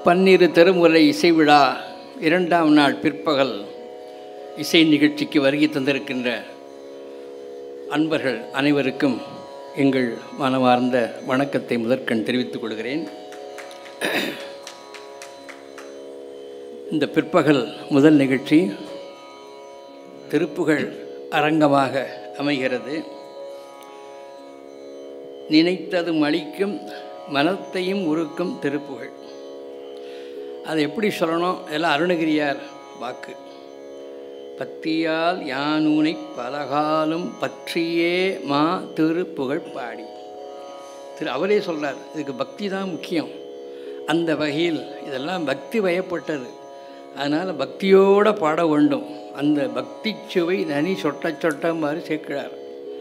பன்னிரு திருமுறை இசை விழா இரண்டாம் நாள் பிற்பகல் இசை நிகழ்ச்சிக்கு வருகை தந்திருக்கின்ற அன்பர்கள் அனைவருக்கும் எங்கள் மனமார்ந்த வணக்கத்தை முதற்கண் தெரிவித்துக் கொள்கிறேன் இந்த பிற்பகல் முதல் நிகழ்ச்சி திருப்புகழ் அரங்கமாக அமைகிறது நினைத்தது மலிக்கும் மனத்தையும் உருக்கும் திருப்புகழ் அதை எப்படி சொல்லணும் எல்லாம் அருணகிரியார் வாக்கு பத்தியால் யானூனை பலகாலம் பற்றியே மா திருப்புகழ் பாடி திரு அவரே சொல்கிறார் இதுக்கு பக்தி தான் முக்கியம் அந்த வகையில் இதெல்லாம் பக்தி வயப்பட்டது அதனால் பக்தியோடு பாட வேண்டும் அந்த பக்தி சுவை நனி சொட்ட சொட்ட மாதிரி சேர்க்கிறார்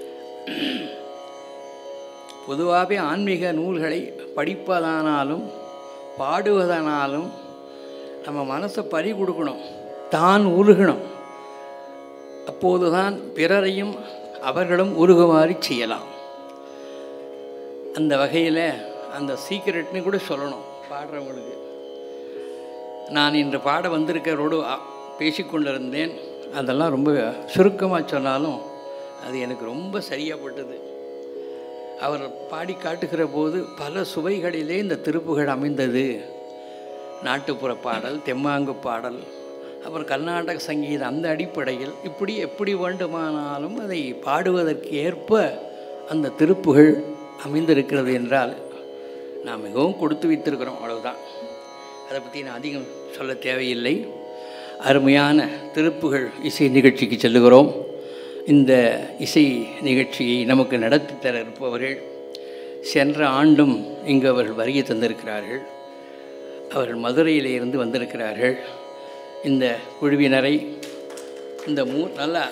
பொதுவாகவே ஆன்மீக நூல்களை படிப்பதானாலும் பாடுவதனாலும் நம்ம மனசை பறி கொடுக்கணும் தான் உருகணும் அப்போது தான் பிறரையும் அவர்களும் உருகுமாறி செய்யலாம் அந்த வகையில் அந்த சீக்கிரட்னு கூட சொல்லணும் பாடுறவங்களுக்கு நான் இன்று பாட வந்திருக்கிறோடு பேசிக்கொண்டிருந்தேன் அதெல்லாம் ரொம்ப சுருக்கமாக சொன்னாலும் அது எனக்கு ரொம்ப சரியாகப்பட்டது அவர் பாடி காட்டுகிற போது பல சுவைகளிலே இந்த திருப்புகழ் அமைந்தது நாட்டுப்புற பாடல் தெம்மாங்கு பாடல் அப்புறம் கர்நாடக சங்கீதம் அந்த அடிப்படையில் இப்படி எப்படி வேண்டுமானாலும் அதை பாடுவதற்கு ஏற்ப அந்த திருப்புகழ் அமைந்திருக்கிறது என்றால் நாம் மிகவும் கொடுத்து வைத்திருக்கிறோம் அவ்வளவுதான் அதை பற்றி நான் அதிகம் சொல்ல தேவையில்லை அருமையான திருப்புகழ் இசை நிகழ்ச்சிக்கு செல்லுகிறோம் இந்த இசை நிகழ்ச்சியை நமக்கு நடத்தி தர இருப்பவர்கள் சென்ற ஆண்டும் இங்கு அவர்கள் வருகை தந்திருக்கிறார்கள் அவர்கள் மதுரையிலே இருந்து வந்திருக்கிறார்கள் இந்த குழுவினரை இந்த மூ நல்லா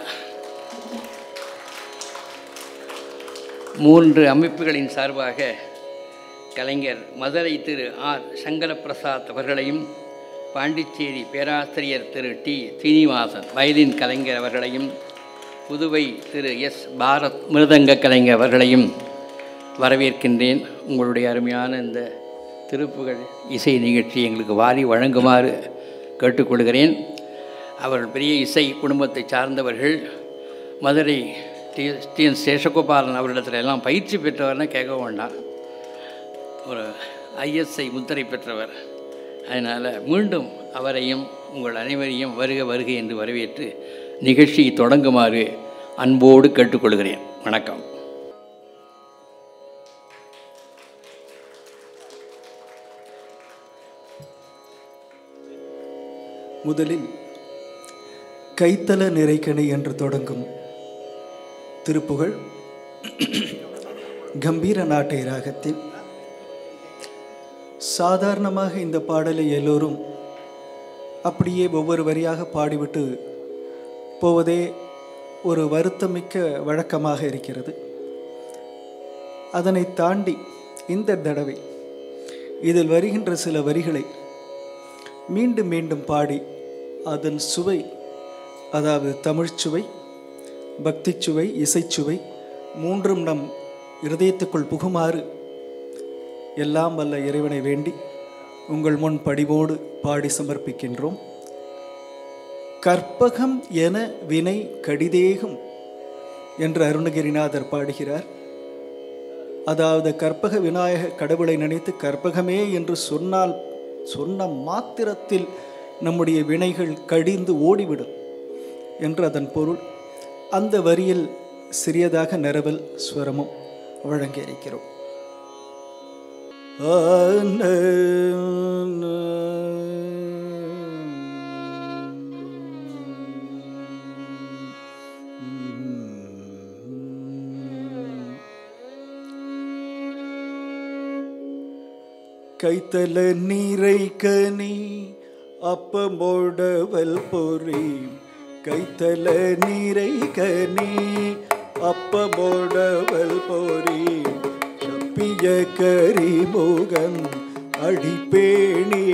மூன்று அமைப்புகளின் சார்பாக கலைஞர் மதுரை திரு ஆர் சங்கரபிரசாத் அவர்களையும் பாண்டிச்சேரி பேராசிரியர் திரு டி சீனிவாசன் வயலின் கலைஞர் அவர்களையும் புதுவை திரு எஸ் பாரத் மிருதங்க கலைஞர் அவர்களையும் வரவேற்கின்றேன் உங்களுடைய அருமையான இந்த திருப்புகழ் இசை நிகழ்ச்சி எங்களுக்கு வாரி வழங்குமாறு கேட்டுக்கொள்கிறேன் அவர்கள் பெரிய இசை குடும்பத்தை சார்ந்தவர்கள் Madurai T T N Seshagopalan அவர்களிடத்துல எல்லாம் பயிற்சி பெற்றவர்னா கேட்க வேண்டாம் ஒரு ஐஎஸ்ஐ முத்திரை பெற்றவர் அதனால் மீண்டும் அவரையும் உங்கள் அனைவரையும் வருக வருக என்று வரவேற்று நிகழ்ச்சியை தொடங்குமாறு அன்போடு கேட்டுக்கொள்கிறேன் வணக்கம் முதலில் கைத்தல நிறைக்கணி என்று தொடங்கும் திருப்புகழ் கம்பீர நாட்டை ராகத்தில் சாதாரணமாக இந்த பாடலை எல்லோரும் அப்படியே ஒவ்வொரு வரியாக பாடிவிட்டு போவதே ஒரு வருத்தமிக்க வழக்கமாக இருக்கிறது அதனை தாண்டி இந்த தடவை இதில் வருகின்ற சில வரிகளை மீண்டும் மீண்டும் பாடி அதன் சுவை அதாவது தமிழ்ச்சுவை பக்திச்சுவை இசைச்சுவை மூன்றும் நம் இருதயத்துக்குள் புகுமாறு எல்லாம் வல்ல இறைவனை வேண்டி உங்கள் முன் படிவோடு பாடி சமர்ப்பிக்கின்றோம் கற்பகம் என வினை கடிதேகும் என்று அருணகிரிநாதர் பாடுகிறார் அதாவது கற்பக விநாயக கடவுளை நினைத்து கற்பகமே என்று சொன்னால் சொன்ன மாத்திரத்தில் நம்முடைய வினைகள் கடிந்து ஓடிவிடும் என்று அதன் பொருள் அந்த வரியில் சிறியதாக நிரவல் ஸ்வரமும் வழங்கியிருக்கிறோம் கைத்தல நீரை கனி அப்பமோடவல் பொறி கைத்தல நீரை கனி அப்பமோடவல் பொறி கப்பிய கரிமுகன் அடிப்பேணி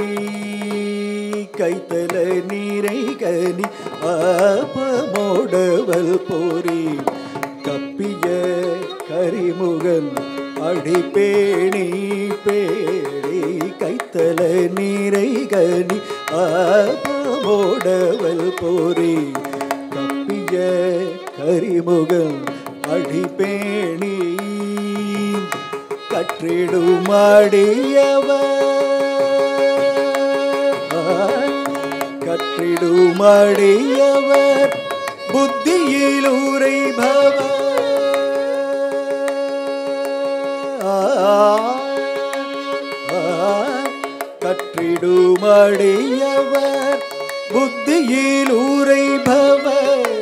கைத்தல நீரை கனி அப்பமோடவல் பொறி கப்பிய கரிமுகன் அடிப்பேணி பேணி கைத்த மத்தல நீரை கனி ஆபமோடவல் போரி கப்பிய கரிமுகம் அடிபேணி கற்றிடுமாடியவர் கற்றிடுமாடியவர் புத்தியில் உரைபவர் கற்றிடுமடியவர் புத்தியில் உரைபவர்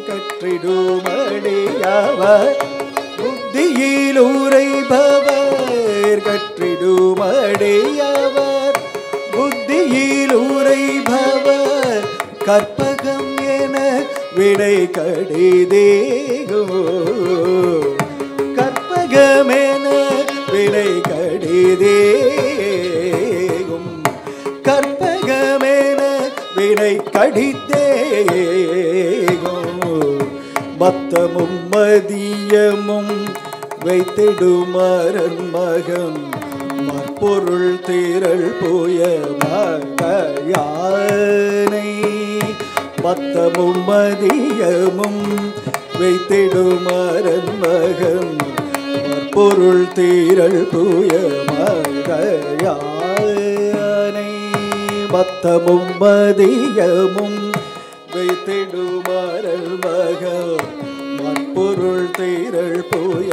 கற்றிடுமடியவர் புத்தியில் உரைபவர் கற்றிடுமடியவர் புத்தியில் உரைபவர் கற்பகம் என விடை கடிதேகோ கற்பகமென விலை கடிதேகும் கற்பகமென விலை கடிதேகும் பத்தமும் மதியமும் வைத்திடுமரன் மகம் மற்பொருள் திரள் போய மகையானை பத்தமும் மதியமும் வைத்திடுமரன் மகம் பொருள் தீரல் தூய மகையானை பத்தமும் மதியமும் வைத்திடுமரல் மகம் பொருள் தீரல் தூய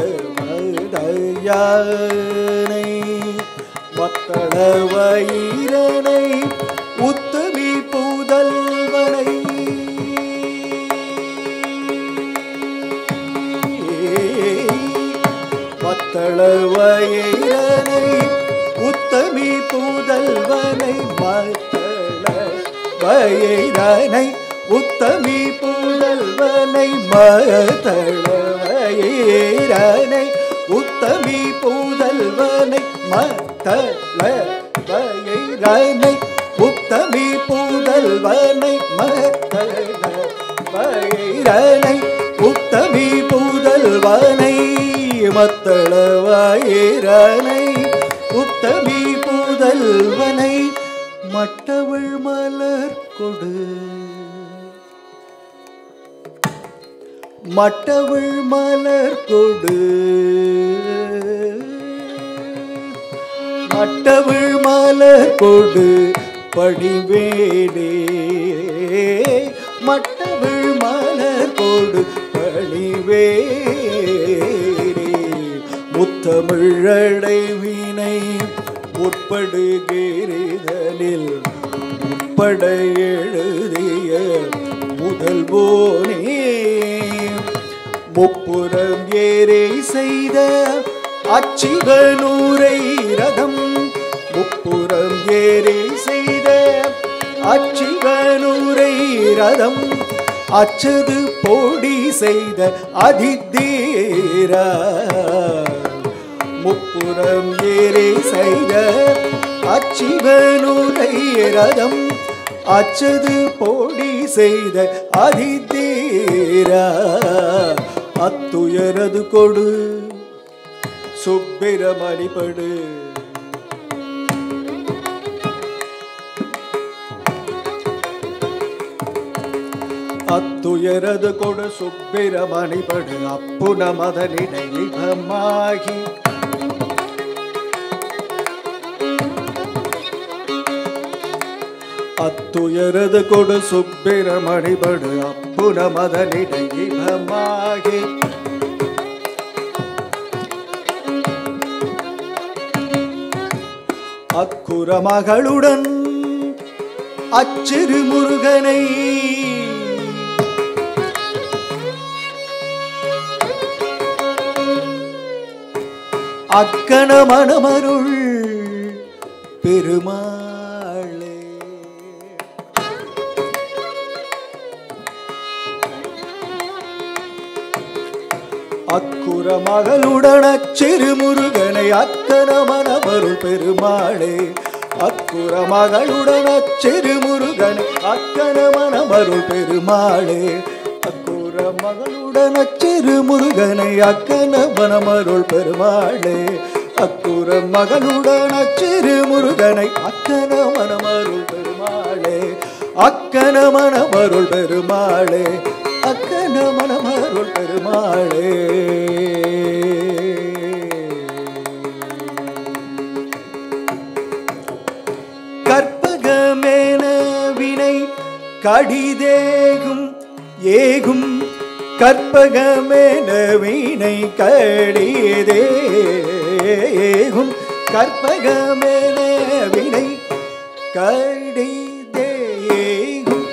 மகையானை மத்தள வயிரனை உத்தமி பூதல்வனை மத்தள வயிரனை உத்தமி பூதல்வனை மத்தள வயிரனை உத்தமி பூதல்வனை மத்தள வயிரனை உத்தமி பூதல்வனை மத்தள வயிரனை உத்தமி பூதல்வனை மத்தள வயிரனை உத்தமி பூதல்வனை மத்தள வயிரனை உத்தமி பூதல்வனை மட்டவள் மலர் கொடு மட்டவள் மலர் கொடு மட்டவள் மலர் கொடு பணிவேடே மட்டவள் மலர் கொடு பணிவேடே முத்தமிழடை வினை உட்படுகிறதனில் உட்பட எழுதிய முதல் போனே முப்புறம் ஏறே செய்த அச்சிவனூரை ரதம் முப்புறம் ஏறே செய்த அச்சிவனூரை ரதம் அச்சது போடி செய்த அதித்தீரா முப்புறம் ஏறே செய்த அச்சிவனூரை ரதம் அச்சது போடி செய்த அதித்தீரா அத்துயரது கொடு சுப்பிரமணிபடு அத்துயரது கொடு சுப்பிரமணிபடு அப்புன மதனிடைமாகி அத்துயரது கொடு சுப்பிரமணிபடு அப்புன மதனிடைமாகி அக்குற மகளுடன் அச்சிறு முருகனை அக்கண மணமருள் பெருமாளே அக்குற மகளுடன் அச்சிறு முருகனை அக்கண மணமருள் பெருமாளே அக்குற மகளுடன் அச்சிறு முருகனை அக்கண மணமருள் பெருமாளே அக்குற மகளுடன் அச்சிறு முருகனை அக்கண மணமருள் பெருமாளே அக்குற மகளுடன் அச்சிறு முருகனை அக்கன மனமருள் பெருமாளே அக்கன மனமருள் பெருமாளே அக்கன மனமருள் பெருமாளே கற்பகமேன வினை கடிதேகும் ஏகும் கற்பகமேன வினை கடிதேகும் கற்பகமேன வினை கடிதேகும்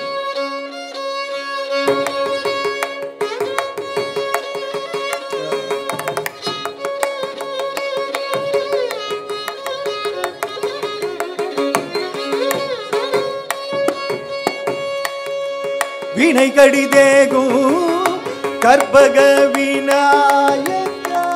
வினை கடிதேகும் கற்பக விநாயகா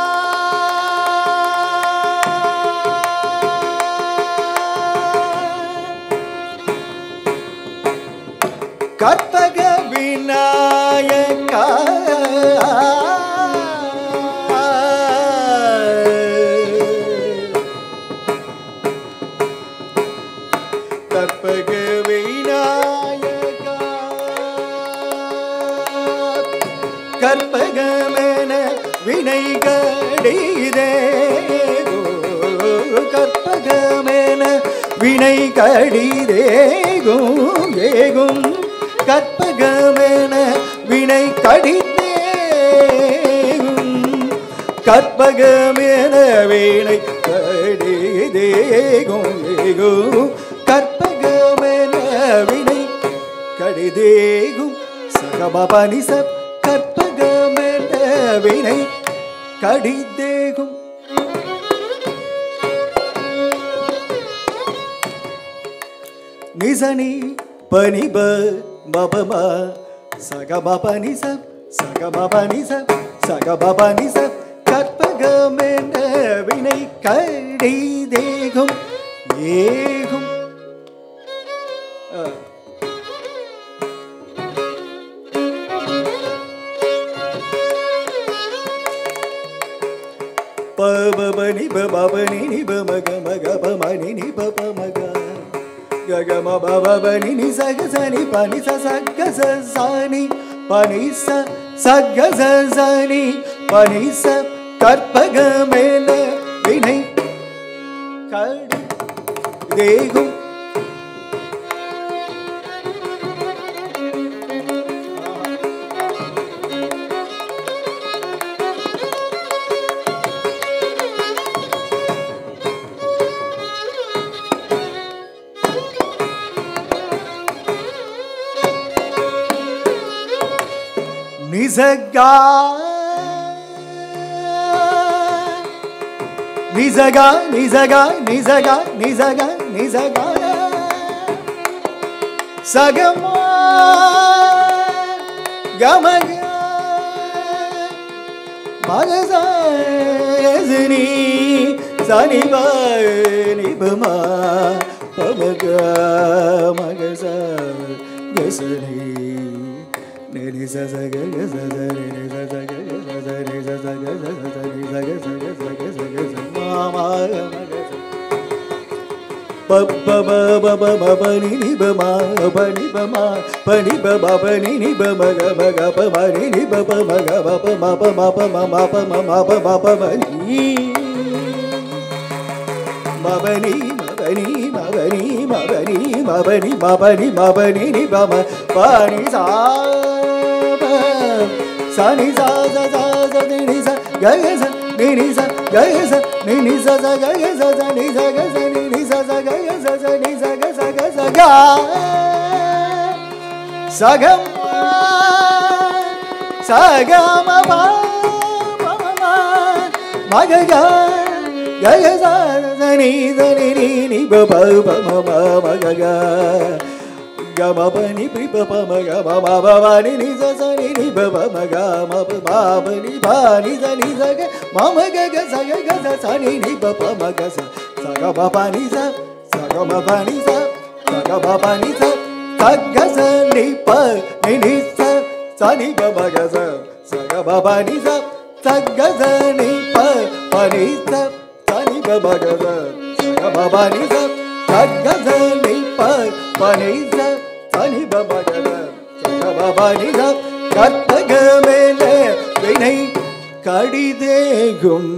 கற்பக விநாயகா கற்பக விநாயகா கற்பகமென வினை கடிதே கற்பகமென வினை கடிதேகும் ஏகும் கற்பகமென வினை கடிதேகும் கற்பகமென வினை கடிதேகும் ஏகும் கற்பகமென வினை கடிதேகும் சகமபனிச கற்பகமென வினை கடிதேகும் நிசனி பனிப மபம சகமபனிச சகமபனிச சகமபனிச கற்பகமென வினை கடிதேகும் ஏகும் ஆ பபபனி பபனி நி பமக மக பமனி நி பப மக ககம பபனி நி சக சனி பனி ச சக ச சானி பனி ச சக ச சனி பனி ச கற்பக மேல வினை கடி தேகும் நிசகா நிசகா நிசகா நிசகா நிசகா நிசகா சகமா கமக மகசாசினி சனிப நிபமா பமக மகச கசனி நிரி ச ச க க ச ச ரி ரி ச ச க க ச ச ரி ச ச க ச ச ச ரி ச க ச க ச க ச க ச மா மா க ம க ச ப ப ப ப ப ப ப நி நி ப மா ப நி ப மா ப நி ப ப ப நி நி ப ம க ம க ப ம நி நி ப ப ம க ப ப ம ப ம ப ம ம ப ம ம ப ம ப ம நீ மபனி மபனி மபனி மபனி மபனி மபனி மபனி நி பம பாணி சா சனி சா ச சா ச தி நி ச கய ச நி நி ச கய ச நி நி ச ச கய ச ச நி ச க ச நி நி ச ச கய ச ச நி ச க ச க ச க சகம் சகம ப ம ம மக கய ச ச நி ச நி நி நி ப ப ப ம ம ம க க க ம ப நி பி ப ப ம க ம ம ப ப நி நி ச ச நி நி ப ப ம க ம ப ம ப நி ப நி ச நி ச க ம ம க க ச க க ச ச நி நி ப ப ம க ச ச க ப ப நி ச ச க ம ப நி ச ச க ப ப நி ச ச க ச நி ப நி நி ச ச நி ப ம க ச ச க ப ப நி ச ச க ச நி ப ப நி ச சனி பமகத சகபபனி ச ககத நி ப பனி ச சனி பமகத சகபபனி ச கற்பக மேல வினை கடிதேகும்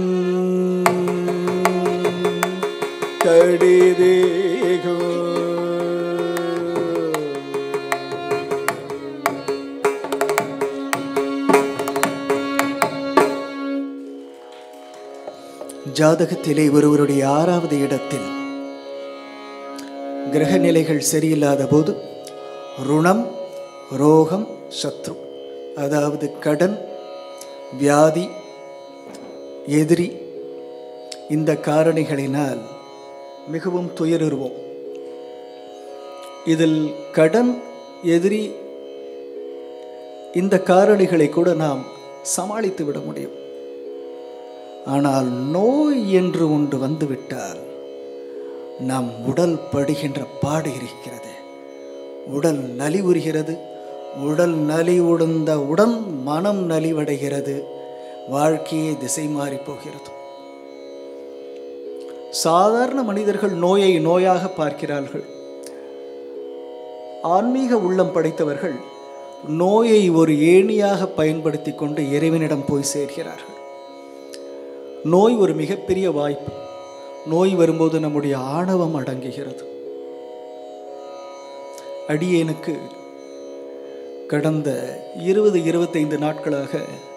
கடிதேகும் ஜாதகத்திலே ஒருவருடைய ஆறாவது இடத்தில் கிரக நிலைகள் சரியில்லாத போது ருணம் ரோகம் சத்ரு அதாவது கடன் வியாதி எதிரி இந்த காரணிகளினால் மிகவும் துயருவோம் இதில் கடன் எதிரி இந்த காரணிகளை கூட நாம் சமாளித்து விட முடியும் ஆனால் நோய் என்று ஒன்று வந்துவிட்டால் நம் உடல் படுகின்ற பாடு இருக்கிறது உடல் நலிவுறுகிறது உடல் நலிவுடுந்த உடன் மனம் நலிவடைகிறது வாழ்க்கையே திசை மாறி போகிறது சாதாரண மனிதர்கள் நோயை நோயாக பார்க்கிறார்கள் ஆன்மீக உள்ளம் படைத்தவர்கள் நோயை ஒரு ஏணியாக பயன்படுத்தி கொண்டு இறைவனிடம் போய் சேர்கிறார்கள் நோய் ஒரு மிகப்பெரிய வாய்ப்பு நோய் வரும்போது நம்முடைய ஆணவம் அடங்குகிறது அடியேனுக்கு கடந்த இருபது இருபத்தைந்து நாட்களாக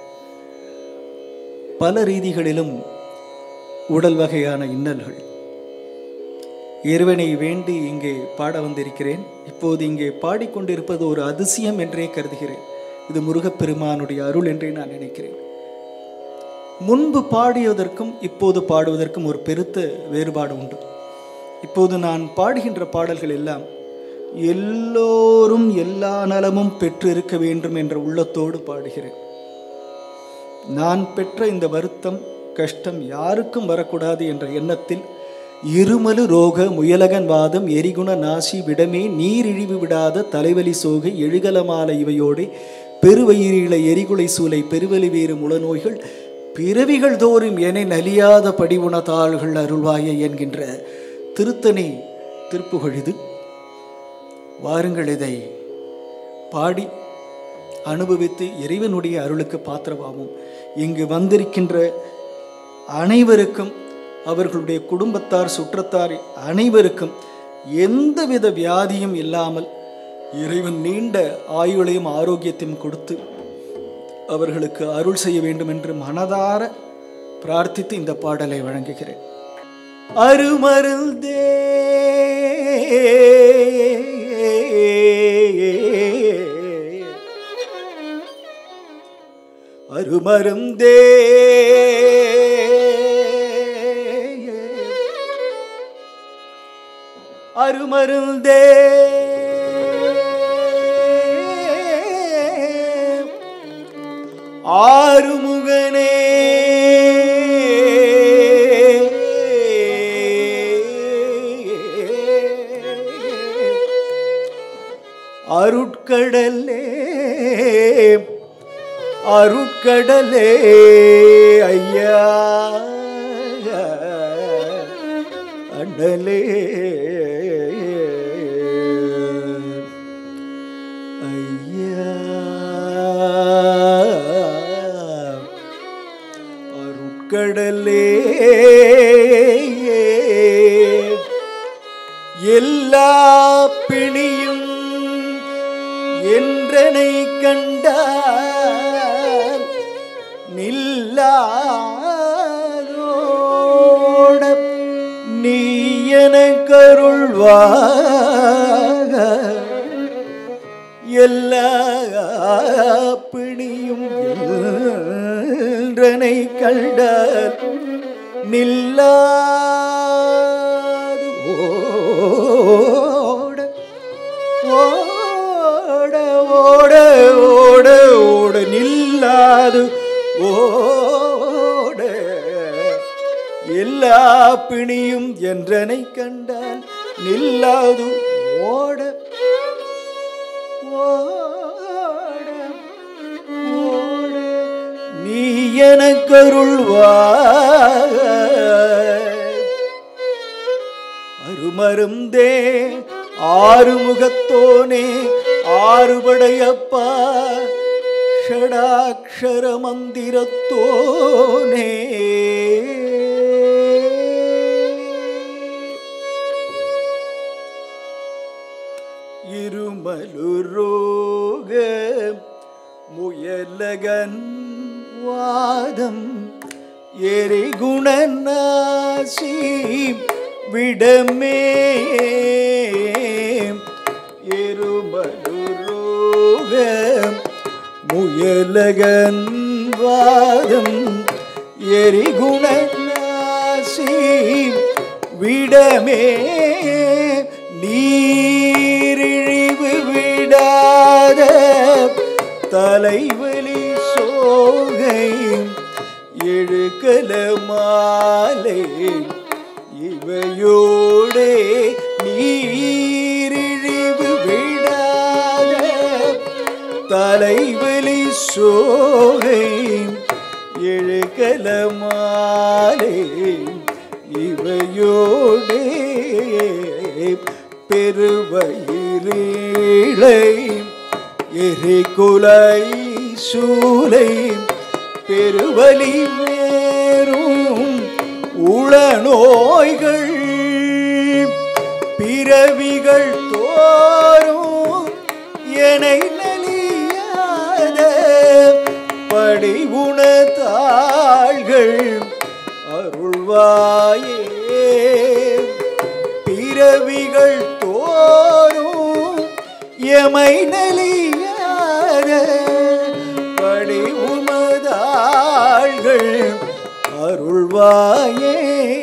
பல ரீதிகளிலும் உடல் வகையான இன்னல்கள் இறைவனை வேண்டி இங்கே பாட வந்திருக்கிறேன் இப்போது இங்கே பாடிக்கொண்டிருப்பது ஒரு அதிசயம் என்றே கருதுகிறேன் இது முருகப்பெருமானுடைய அருள் என்றே நான் நினைக்கிறேன் முன்பு பாடியதற்கும் இப்போது பாடுவதற்கும் ஒரு பெருத்த வேறுபாடு உண்டு இப்போது நான் பாடுகின்ற பாடல்கள் எல்லாம் எல்லோரும் எல்லா நலமும் பெற்று இருக்க வேண்டும் என்ற உள்ளத்தோடு பாடுகிறேன் நான் பெற்ற இந்த வருத்தம் கஷ்டம் யாருக்கும் வரக்கூடாது என்ற எண்ணத்தில் இருமலு ரோக முயலகன் வாதம் எரிகுண நாசி விடமே நீரிழிவு விடாத தலைவலி சோகை எழுகலமால இவையோடு பெருவயிரில எரிகுலை சூலை பெருவலி வேறு முளநோய்கள் பிறவிகள் தோறும் என நலியாத படிவுணத்தாள்கள் அருள்வாய என்கின்ற திருத்தணி திருப்புகழிது வாருங்கள் இதை பாடி அனுபவித்து இறைவனுடைய அருளுக்கு பாத்திரமாகும் இங்கு வந்திருக்கின்ற அனைவருக்கும் அவர்களுடைய குடும்பத்தார் சுற்றத்தார் அனைவருக்கும் எந்தவித வியாதியும் இல்லாமல் இறைவன் நீண்ட ஆயுளையும் ஆரோக்கியத்தையும் கொடுத்து அவர்களுக்கு அருள் செய்ய வேண்டும் என்று மனதார பிரார்த்தித்து இந்த பாடலை வழங்குகிறேன் அருமருந்தே அருமருந்தே அருமருந்தே ஆறுமுகனே அருட்கடலே அருட்கடலே ஐயா அண்டலே ஐயா அருட்கடலே எல்லா பிணியும் என்றனை கண்டால் நில்லாதோட நீ எனக்கருள்வாக எல்லா பிணியும் என்றனை கண்டால் நில்லாது ஓட ஓட ஓட ஓட ஓட நில்லாது ஓட எல்லா பிணியும் என்றனை கண்டால் நில்லாது ஓட ஓட ஓட நீ எனக்கருள்வாய் அருமருந்தே ஆறுமுகத்தோனே ஆறுபடையப்பா ஷடாக்ஷர மந்திரத்தோனே இருமலுரோக முயலகன் வாதம் எரிகுணநாசி விடமே எருமலுரோக முயலகன் வாதம் எரிகுணநாசி விடமே நீரிழிவு விடாத தலைவலி சோகை எழுக்கல மாலை இவையோடே நீரிழிவு விடாத தலைவலி சோகை எழுக்கல மாலை இவையோடே பெருவயிரீழை எரிகுலை சூலை பெருவலி மேரும் உளநோய்கள் பிறவிகள் தோறும் எனை நலியாத படி உணத்தாள்கள் அருள்வாயே பிறவிகள் தோறும் எமை நலியாத படி உமதாள்கள் அருள்வாயே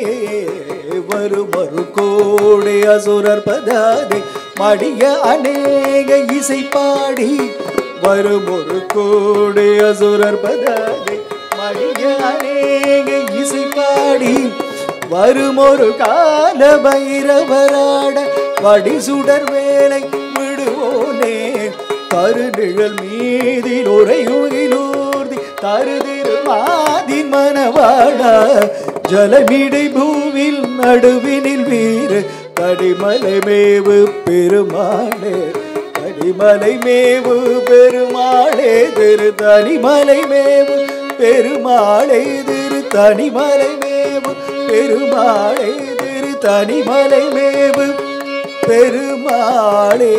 வருமரு கோடை அசுரர் பதாதே மடிய அநேக இசை பாடி வருமொரு கோடை அசுரர் பதாதே மடிய அநேக இசை பாடி வருமொரு கால பைரவராட வடிசுடர் வேலை விடுவோனே கருநிழல் மீதில் உரையுகிலூர்தி தருதிரு மாதின் மனவாடா ஜலமிடை பூவில் நடுவினில் வீர கடிமலை மேவு பெருமாளே கடிமலை மேவு பெருமாளே திரு தனிமலை மேவு பெருமாளே திரு தனிமலை மேவு பெருமாளே திரு தனிமலை மேவு பெருமாளே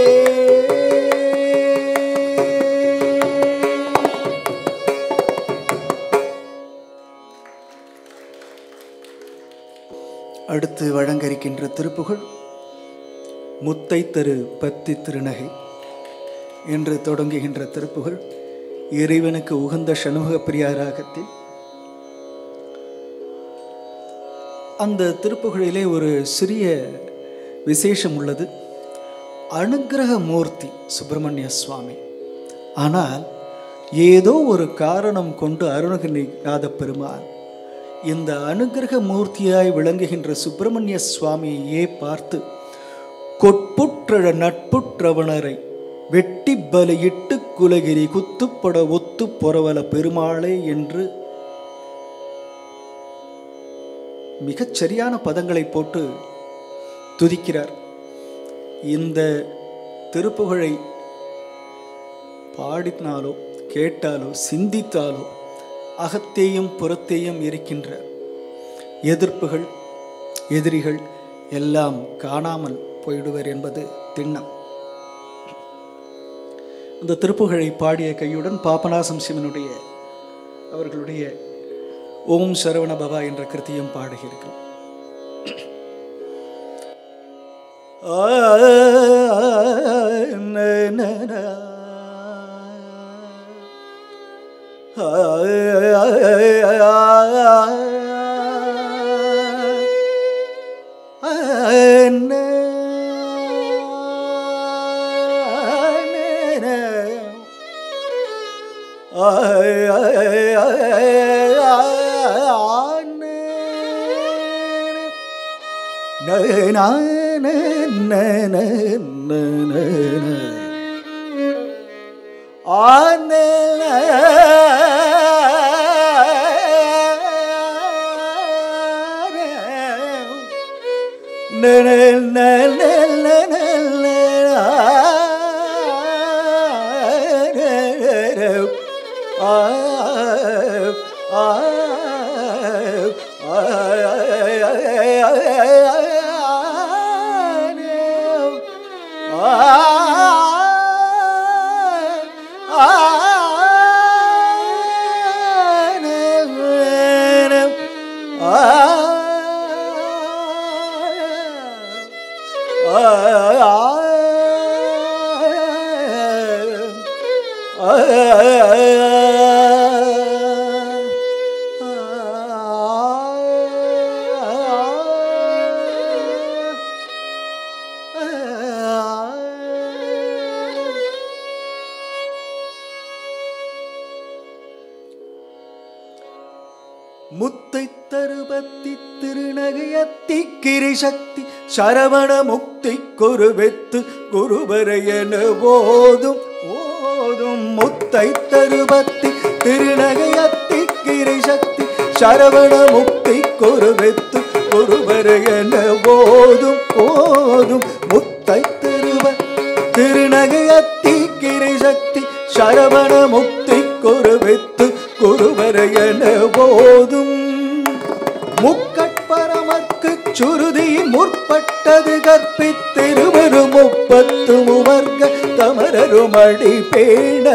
அடுத்து வழங்க இருக்கின்ற திருப்புகழ் முத்தை தரு பத்தி திருநகை என்று தொடங்குகின்ற திருப்புகழ் இறைவனுக்கு உகந்த சண்முக பிரியாராகத்தில் அந்த திருப்புகழிலே ஒரு சிறிய விசேஷம் உள்ளது அனுக்கிரக மூர்த்தி சுப்பிரமணிய சுவாமி ஆனால் ஏதோ ஒரு காரணம் கொண்டு அருணகிரிநாத பெருமான் இந்த அனுக்கிரக மூர்த்தியாய் விளங்குகின்ற சுப்பிரமணிய சுவாமியையே பார்த்து கொட்புற்ற நட்புற்றவனரை வெட்டி பலியிட்டு குலகிரி குத்துப்பட ஒத்து பொறவல பெருமாளே என்று மிகச் சரியான பதங்களை போட்டு துதிக்கிறார் இந்த திருப்புகழை பாடினாலோ கேட்டாலோ சிந்தித்தாலோ அகத்தேயும் புறத்தேயும் இருக்கின்ற எதிர்ப்புகள் எதிரிகள் எல்லாம் காணாமல் போயிடுவர் என்பது திண்ணம் இந்த திருப்புகழை பாடிய கையுடன் பாபநாசம் சிவனுடைய அவர்களுடைய ஓம் சரவண பவா என்ற கிருத்தியும் பாடுகிறோம் முத்தை தருபத்தி திருநகையத்தி கிரிசக்தி சரவண முக்தி குருவெத்து குருவரையன போதும் ஓதும் முத்தை தருபத்தி திருநகையத்தி கிரிசக்தி சரவண முக்தி குருவெத்து குருவரையன போதும் ஓதும் முத்தை தருவ திருநகையத்தி கிரிசக்தி சரவண முக்தி குருவித்து குருவரையன போதும் முக்கட்பரமர்க்கு சுருதி முற்பட்டது கற்பித்திருவரு முப்பத்து முவர்க தமரருமடி பேண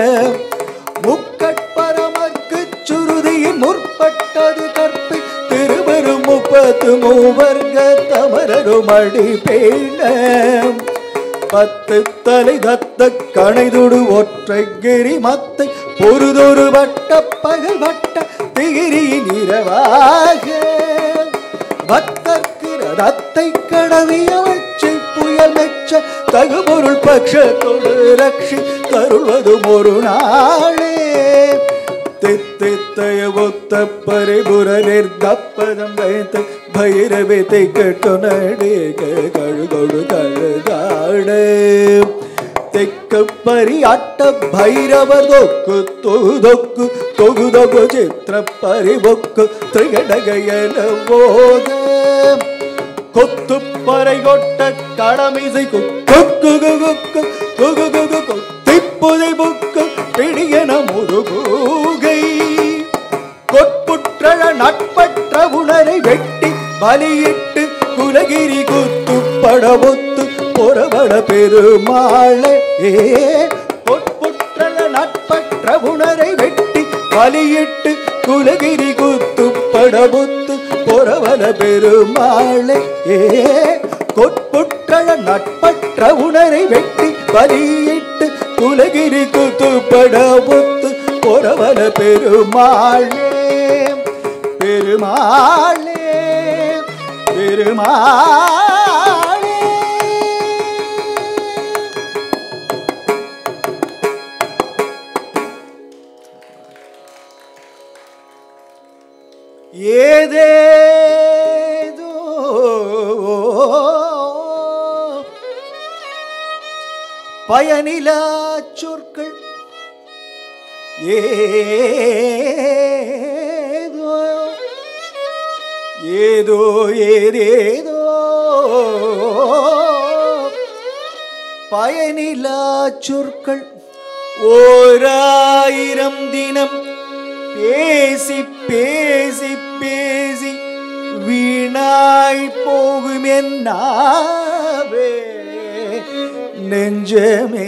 முக்கட்பரமர்க்கு சுருதி முற்பட்டது கற்பி திருவரு முப்பத்து மூவர்க தமரருமடி பேண பத்து தலை தத்த கணைதுடு ஒற்றை கிரி மத்தை பொறுதொரு வட்ட பகல் வட்ட திகிரியின் இரவாக பக்தர்க்கு ரதத்தை கடவிய வச்சு புயல் மெச்ச தகுபொருள் பட்சத்தோடு ரட்சி தருள்வதும் ஒரு நாளே தித்தித்தய ஒத்த பரிபுர நிர்கப்பதம் வைத்து பைரவித்தை கட்டு நடேக கழுகொடு கழுதாடு தெக்கு பரியாட்ட பைரவர் தொக்கு தொகு தொக்கு தொகு தொகு சித்திர பரிபொக்கு திரிகடகையன போத கொத்து பறை கொட்ட கடமிசை கொக்கு குகு குகு குகு கொத்திப்புதை புக்கு பிடியன முதுகூகை கொட்புற்ற நட்பற்ற உணரை வெட்டி பலியிட்டு குலகிரி குத்து படமுத்து பொறவட பெருமாளே கொட்புற்ற நட்பற்ற உணரை வெட்டி பலியிட்டு குலகிரி குத்து படமுத்து பொறவல பெருமாளே ஏ கொட்புட்கள நட்பற்ற உணரை வெட்டி பலியிட்டு குலகிரி குத்து படமுத்து பொறவல பெருமாளே பெருமாளே பெருமாளே ஏதேதோ பயனிலா சொற்கள் ஏதோ ஏதோ ஏதேதோ பயனிலா சொற்கள் ஓராயிரம் தினம் பேசி பேசி பேசி வீணாய் போகும் என்னாவே நெஞ்சமே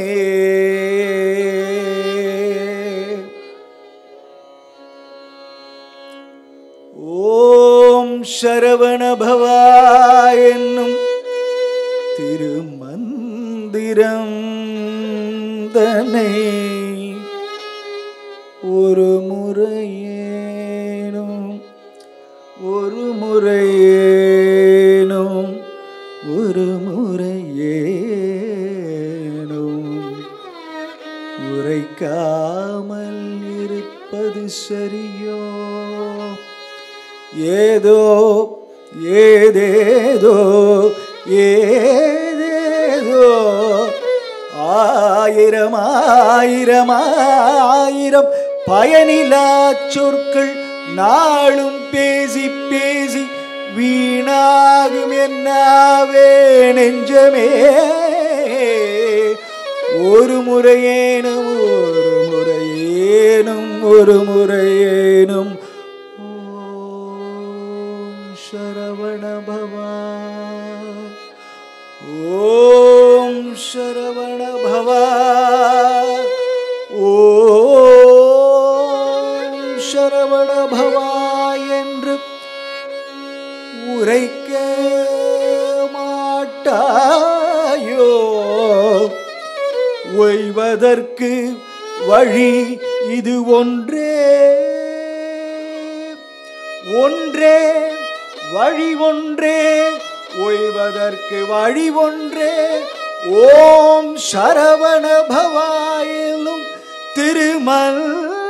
ஓம் சரவணபவா என்னும் திருமந்திரம் தன்னை ஒரு முறையேனும் ஒரு முறையேனும் ஒரு முறையேனும் உரைக்காமல் இருப்பது சரியோ ஏதோ ஏதேதோ ஏதேதோ ஆயிரம் ஆயிரம் ஆயிரம் பயனிலா சொற்கள் நாளும் பேசி பேசி வீணாகும் என்னாவே நெஞ்சமே ஒரு முறையேனும் ஒரு முறையேனும் ஒரு முறையேனும் சரவணபவா என்று உரைக்க மாட்டாயோ ஓய்வதற்கு வழி இது ஒன்றே ஒன்றே வழி ஒன்றே ஓய்வதற்கு வழி ஒன்றே ஓம் சரவண பவாயிலும் திருமல்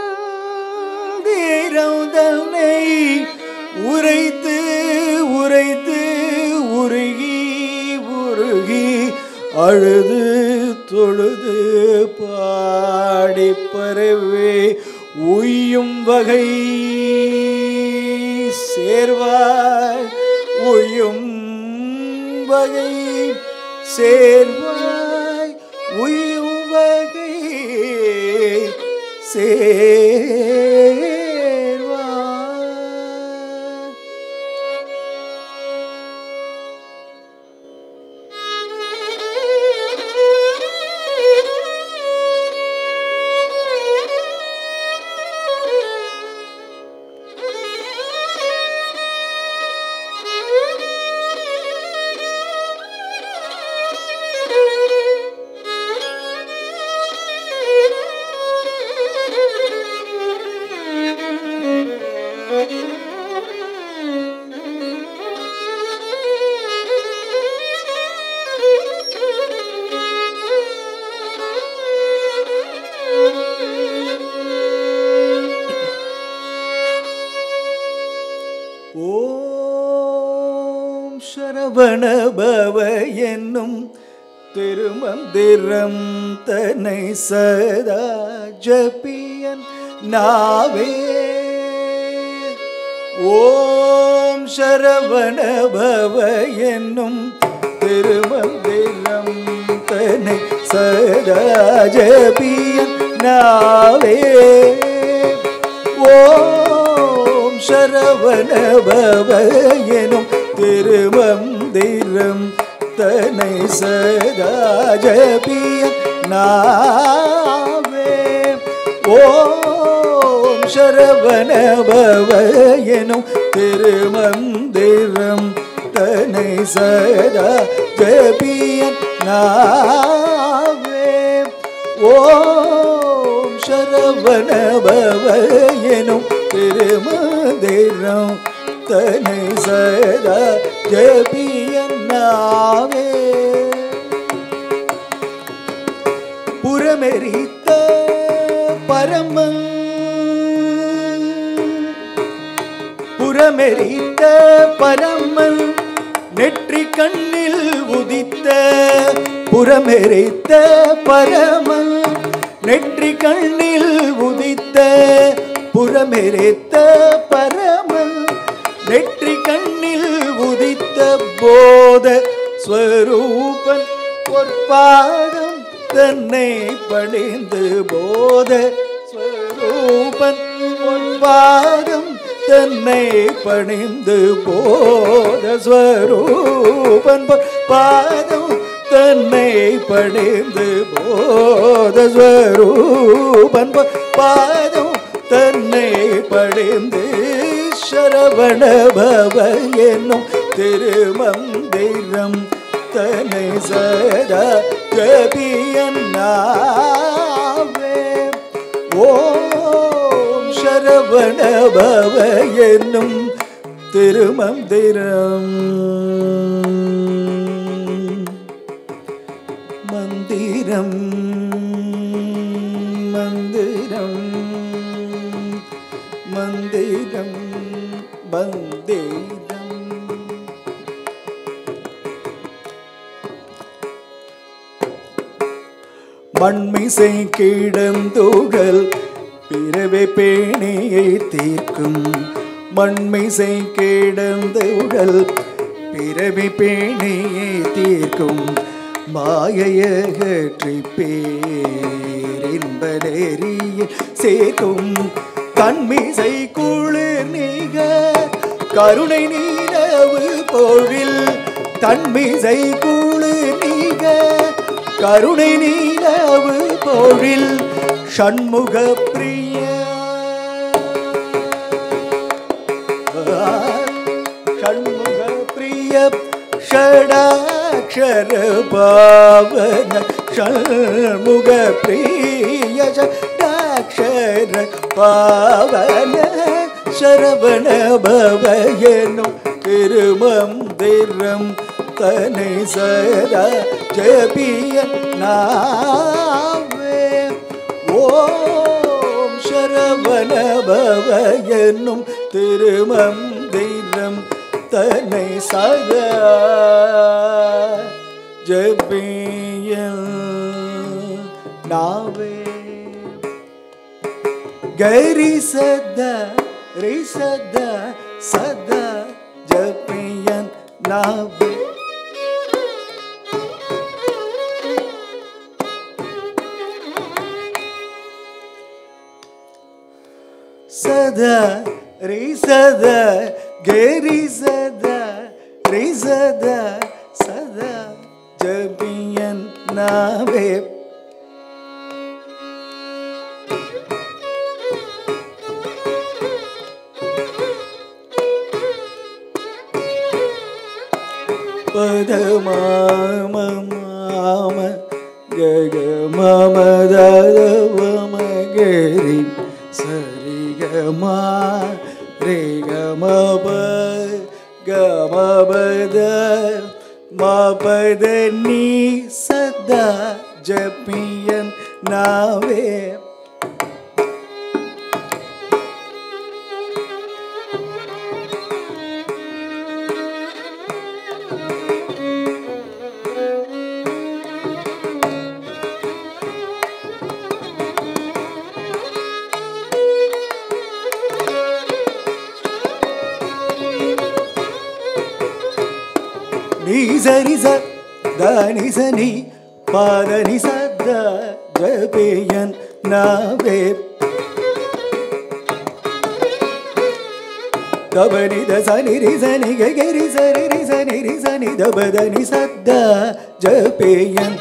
தீரவுதனை உரைத்து உரைத்து உருகி உருகி அழுது தொழுது பாடி பரவே உய்யும் வகை சேர்வாய் உய்யும் வகை சேர்வாய் உய்யும் வகை சேர்வாய் ஓம் சரவணபவ என்னும் திருமந்திரம் தன்னை சதா ஜபியன் நாவே ஓம் சரவணபவ என்னும் திருமந்திரம் தன்னை சதா ஜபியன் நாவே ஓம் சரவண பவ எனும் திருமந்திரம் தனை சதா ஜபிய நாவே ஓம் சரவண பவ எனும் திருமந்திரம் தனை சதா ஜபிய நாவே ஓம் சரவண பவ எனும் திருமந்திரம் தனை சதா ஜபியன்னாவே புறமெரித்த பரமன் புறமெரித்த பரமன் நெற்றி கண்ணில் உதித்த புறமெரித்த பரமன் நெற்றி கண்ணில் உதித்த புறமெரித்த பரமன் நெற்றி கண்ணில் உதித்த போத ஸ்வரூபன் பொற்பாதம் தன்னை பணிந்து போத ஸ்வரூபன் பொற்பாதம் தன்னை பணிந்து போத ஸ்வரூபன் பாதம் தன்னை பணிந்து போத ஸ்வரூபன் பாதம் தன்னை பணிந்து சரவண பவ என்னும் திருமந்திரம் தன்னை சதா ஜபியன்னாவே ஓம் சரவண பவ என்னும் திருமந்திரம் மந்திரம் மந்திரம் மந்திரம் மந்திரம் மண்மிசை கிடந்தோழல் பிறவை பேணியை தீர்க்கும் மண்மிசை கிடந்தோழல் பிறவி பேணியை தீர்க்கும் மாயையகற்றி பேரின்பனேரியில் சேர்க்கும் கண்மிசை குளிர் நீக கருணை நீலவு பொழில் தன்மிசை குளிர் நீக கருணை நீலவு பொழில் ஷண்முக பிரிய ஷடாட்சர பாவன ஷண்முக பிரிய ஷடாட்சர பாவன சரவண பவ எனும் திருமந்திரம் தனை சதா ஜபிய நாவே ஓம் சரவண பவ என்னும் திருமந்திரம் தன்னை சதா ஜபிய நாவே கரி சதா ரி சதா சதா ஜபியன் நாவே சதா ரி சதா கேரி சதா ரி சதா சதா ஜபியன் நாவே பதமாம மாம கக மம தத மம கரி சரி கமா ரே கமப கமபத மபத நீ சதா ஜபியன் நாவே நீ சரி ச தனி சனி பாதனி சத்த ஜபேயன் நாவே கபனி த சனி ரி சனி கரி சரி ரி சனி ரி சனி தபதனி சத்த ஜபேயன்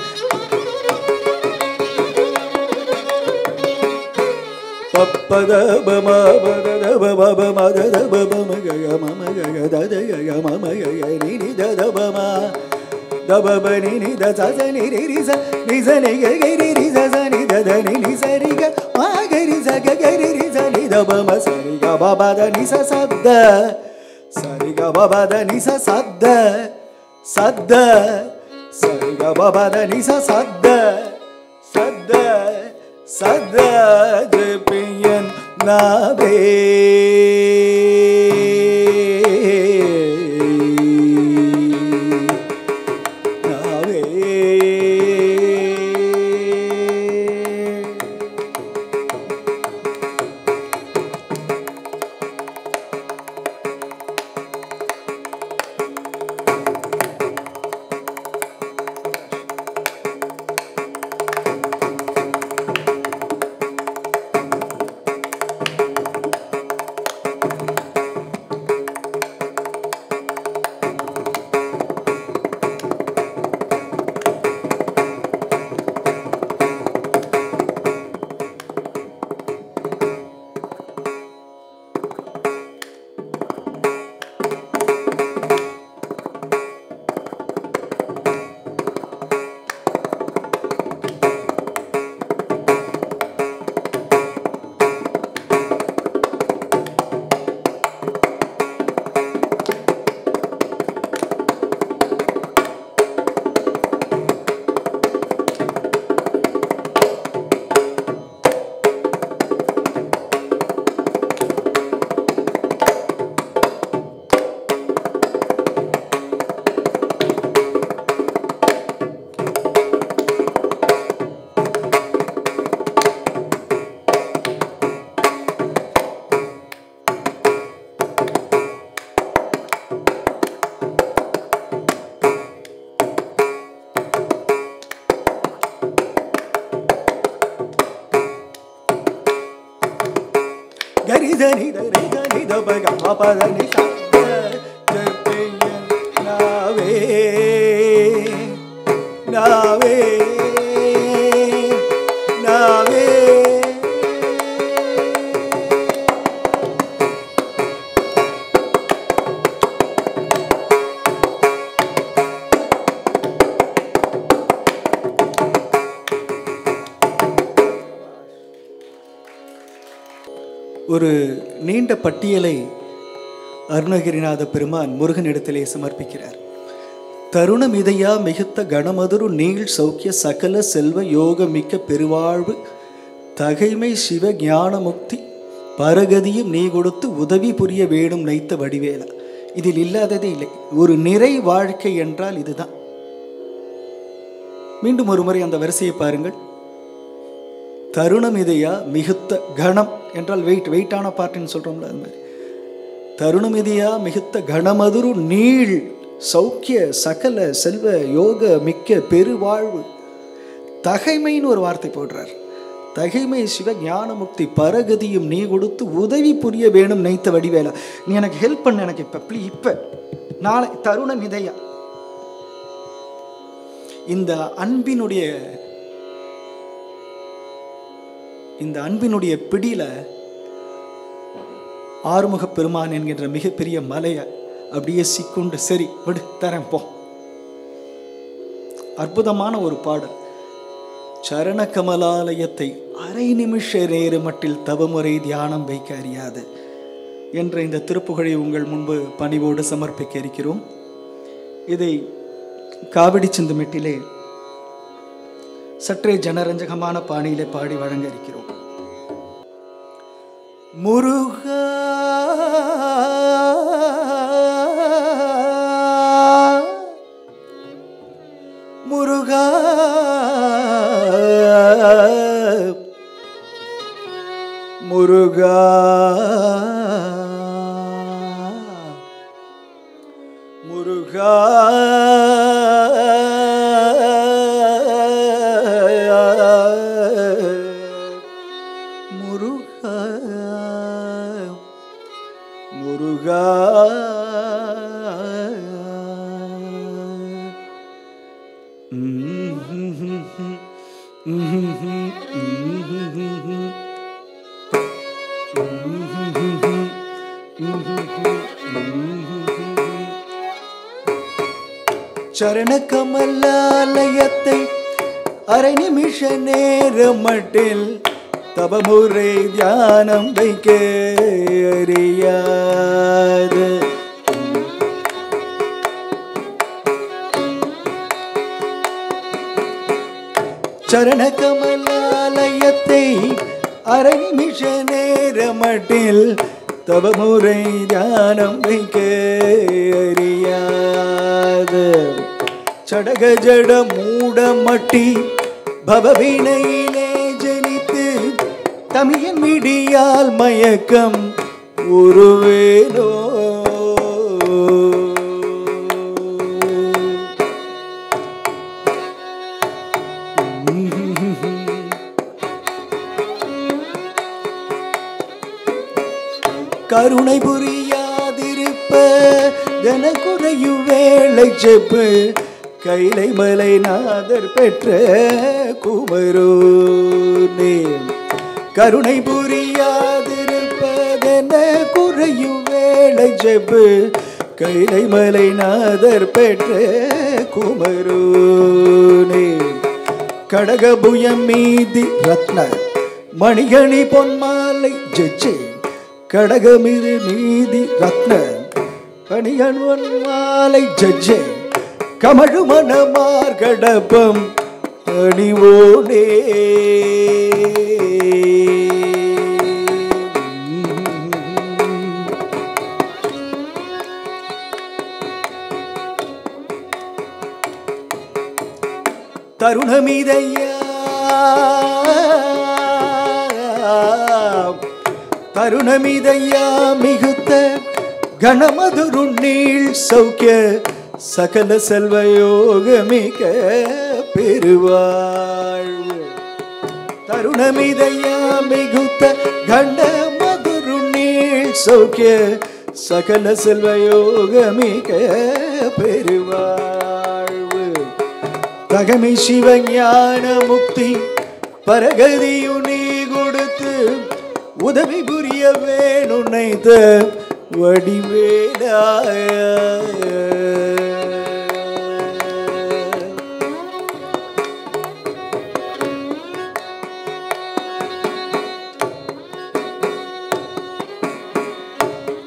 பப்பத பம பத தப பப மத தப பம கக மம கக தத கக மம கக நி நி தத பம தப ப நி நி த ச ச நி ரி ரி ச நி ச நி க க ரி ரி ச ச நி த த நி நி ச ரி க மா க ரி ச க க ரி ரி ச நி த ப ம ச ரி க ப ப த நி ச ச த ச ரி க ப ப த நி ச ச த ச த ச ரி க ப ப த நி ச ச த சத சத ஜபியன் நாவே நாவே గరి ధని ధని ధని దబ గమ పదని సద జపయ నావే నావే నావే ஒரு நீண்ட பட்டியலை அருணகிரிநாத பெருமான் முருகனிடத்திலே சமர்ப்பிக்கிறார் தருணம் இதையா மிகுத்த கணமதுரு நீள் சௌக்கிய சகல செல்வ யோக மிக்க பெருவாழ்வு தகைமை சிவ ஞான முக்தி பரகதியும் நீ கொடுத்து உதவி புரிய வேணும் நைத்த வடிவேலா இதில் இல்லாததே இல்லை ஒரு நிறை வாழ்க்கை என்றால் இதுதான் மீண்டும் ஒரு முறை அந்த வரிசையை பாருங்கள் தருணம் இதையா மிகுத்த கணம் என்றால் வெயிட் வெயிட்டான பார்ட்டுன்னு சொல்கிறோம்ல அது மாதிரி தருணம் இதையா மிகுத்த கணமதுரு நீள் சௌக்கிய சகல செல்வ யோக மிக்க பெருவாழ்வு தகைமைன்னு ஒரு வார்த்தை போடுறார் தகைமை சிவ ஞான முக்தி பரகதியும் நீ கொடுத்து உதவி புரிய வேணும் நைத்த வடிவேலா நீ எனக்கு ஹெல்ப் பண்ண எனக்கு இப்போ ப்ளீ இப்போ நாளை தருணம் இதையா இந்த அன்பினுடைய இந்த அன்பினுடைய பிடியில ஆறுமுக பெருமான் என்கின்ற மிகப்பெரிய மலையை அப்படியே சிக்குண்டு சரி விடு தரேன் போ அற்புதமான ஒரு பாடல் சரண கமலாலயத்தை அரை நிமிஷ நேர மட்டில் தவமுறை தியானம் வைக்க அறியாது என்ற இந்த திருப்புகழை உங்கள் முன்பு பணிவோடு சமர்ப்பிக்க இருக்கிறோம் இதை காவடி சிந்துமெட்டிலே சற்றே ஜனரஞ்சகமான பாணியிலே பாடி வழங்க இருக்கிறோம் முருகா முருகா முருகா முருகா முருகா முருகா சரண கமலாலயத்தை அரை நிமிஷ நேர மட்டில் தவமுறை தியானம் வைக்க அறியாது சரண கமலாலயத்தை அரை நிமிஷ நேர மட்டில் தவமுறை தியானம் வைக்க அறியாது சடக ஜட மூட மட்டி பவவினையிலே ஜனித்து தமியன் மிடியால் மயக்கம் உருவேனோ கருணை புரியாதிருப்ப ஜனகுறையு வேளை செப்பு கைலை மலை நாதர் பெற்ற குமரோனே கருணை புரியாதிருப்பதென குறையு வேளை செப்பு கைலை மலை நாதர் பெற்ற குமரோனே கடகபுயம் மீதி ரத்ன மணிகணி பொன்மாலை ஜெஜ்ஜே கடகமிரு நீதி ரத்ன பணியன் மாலை ஜட்ஜே கமழு மணமார் கடப்பம் அணிவோனே தருணமிதையா தருணமிதையா மிகுத்த கணமதுரு நீள் சௌக்கிய சகல செல்வ யோகமிக பெருவாழ்வு தருணமிதையா மிகுத்த கணமதுரு நீள் சௌக்கிய சகல செல்வ யோகமிக பெருவாழ்வு தகமை சிவஞான முக்தி பரகதியு நீ கொடுத்து உதவி புரிய வேணுனைத்த வடிவேலாய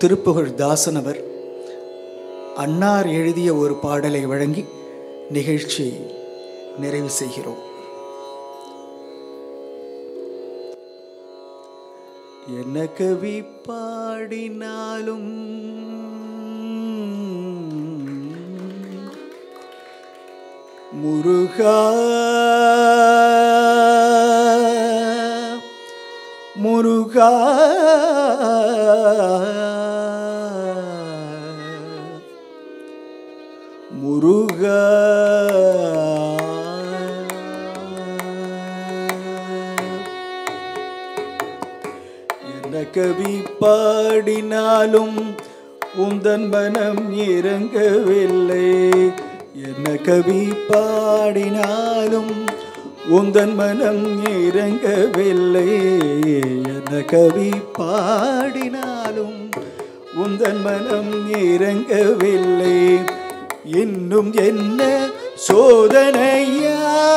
திருப்புகழ் தாசன் அவர் அன்னார் எழுதிய ஒரு பாடலை வழங்கி நிகழ்ச்சி நிறைவு செய்கிறோம் என்ன கவி பாடினாலும் முருகா முருகா முருகா என்ன கவி பாடினாலும் உந்தன் மனம் இறங்கவில்லை என்ன கவி பாடினாலும் உந்தன் மனம் இறங்கவில்லை என்ன கவி பாடினாலும் உந்தன் மனம் இறங்கவில்லை இன்னும் என்ன சோதனையா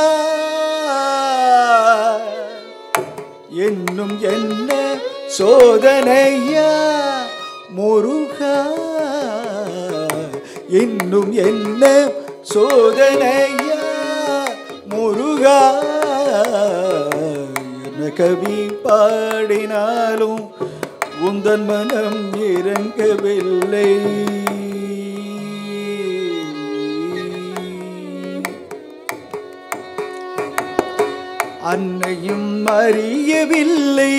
என்னும் என்ன சோதனையா முருகா இன்னும் என்ன சோதனையா முருகா என்ன கவி பாடினாலும் உந்தன் மனம் இறங்கவில்லை அன்னையும் அறியவில்லை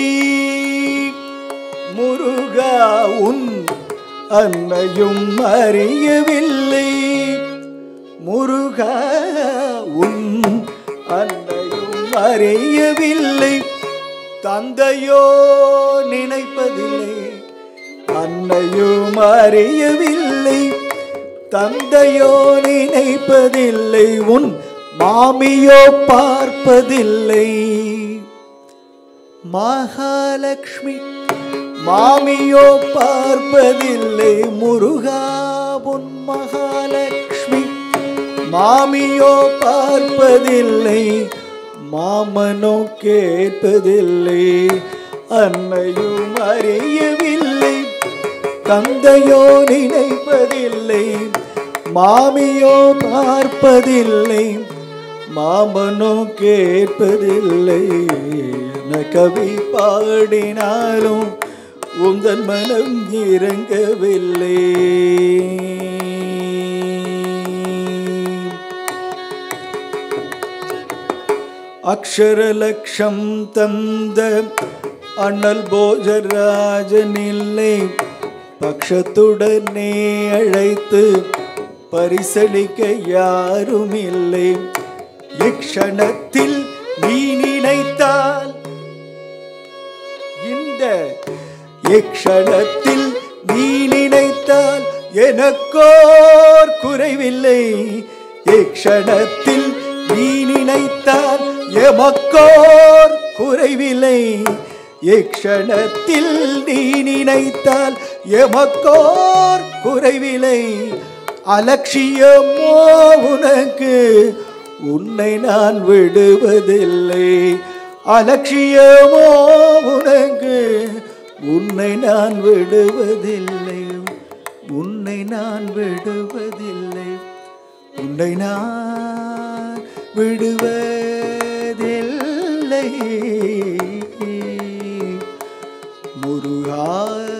முருகா உன் அன்னையும் அறியவில்லை முருகா உன் அன்னையும் அறியவில்லை தந்தையோ நினைப்பதில்லை அன்னையும் அறியவில்லை தந்தையோ நினைப்பதில்லை உன் மாமியோ பார்ப்பதில்லை மகாலட்சுமி மாமியோ பார்ப்பதில்லை முருகா உன் மகாலட்சுமி மாமியோ பார்ப்பதில்லை மாமனோ கேட்பதில்லை அன்னையும் அறியவில்லை தந்தையோ நினைப்பதில்லை மாமியோ பார்ப்பதில்லை மாமனோ கேட்பதில்லை என கவி பாடினாலும் உந்தன் மனம் இறங்கவில்லை அக்ஷரலக்ஷம் தந்த அண்ணல் போஜராஜனில்லை பக்ஷத்துடனே அழைத்து பரிசளிக்க யாரும் இல்லை இக்ஷணத்தில் நீ நினைத்தால் இந்த இக்ஷணத்தில் நீ நினைத்தால் எனக்கோர் குறைவில்லை இக்ஷணத்தில் நீ நினைத்தால் எமக்கோர் குறைவில்லை இக்ஷணத்தில் நீ நினைத்தால் எமக்கோர் குறைவில்லை அலட்சியமோ உனக்கு உன்னை நான் விடுவதில்லை அலட்சியமோ உனக்கு உன்னை நான் விடுவதில்லை உன்னை நான் விடுவதில்லை உன்னை நான் விடுவதில்லை முருகா